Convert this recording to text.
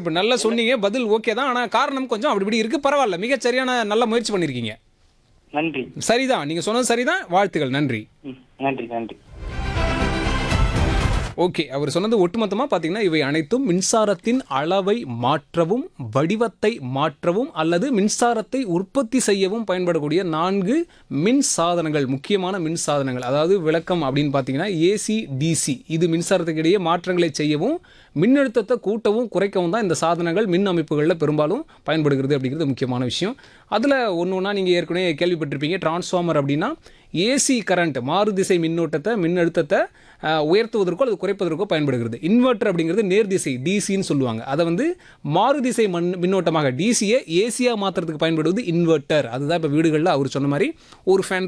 super நல்லா சொன்னீங்க பதில் ஓகே தான் ஆனால் காரணம் கொஞ்சம் அப்படி இப்படி இருக்கு பரவாயில்ல மிகச் சரியான நல்ல முயற்சி பண்ணியிருக்கீங்க நன்றி சரிதான் நீங்கள் சொன்னது சரிதான் வாழ்த்துக்கள் நன்றி ம், நன்றி நன்றி ஓகே அவர் சொன்னது ஒட்டுமொத்தமாக பார்த்தீங்கன்னா இவை அனைத்தும் மின்சாரத்தின் அளவை மாற்றவும் வடிவத்தை மாற்றவும் அல்லது மின்சாரத்தை உற்பத்தி செய்யவும் பயன்படக்கூடிய நான்கு மின் சாதனங்கள் முக்கியமான மின் சாதனங்கள் அதாவது விளக்கம் அப்படின்னு பார்த்தீங்கன்னா ஏசி டிசி இது மின்சாரத்துக்கு இடையே மாற்றங்களை செய்யவும் மின்னழுத்தத்தை கூட்டவும் குறைக்கவும் தான் இந்த சாதனங்கள் மின் அமைப்புகளில் பெரும்பாலும் பயன்படுகிறது அப்படிங்கிறது முக்கியமான விஷயம் அதில் ஒன்று ஒன்றா நீங்கள் ஏற்கனவே கேள்விப்பட்டிருப்பீங்க டிரான்ஸ்ஃபார்மர் அப்படின்னா ஏசி கரண்ட் மாறுதிசை மின்னோட்டத்தை மின்னழுத்தத்தை அஹ், உயர்த்துவதற்கோ அல்லது குறைப்பதற்கோ பயன்படுகிறது இன்வெர்ட்டர் அப்படிங்கிறது நேர்திசை டிசின்னு சொல்லுவாங்க அதை வந்து மாறுதிசை மண் மின்னோட்டமாக டிசியை ஏசியாக மாற்றுறதுக்கு பயன்படுவது இன்வெர்ட்டர் அதுதான் இப்போ வீடுகளில் அவர் சொன்ன மாதிரி ஒரு ஃபேன்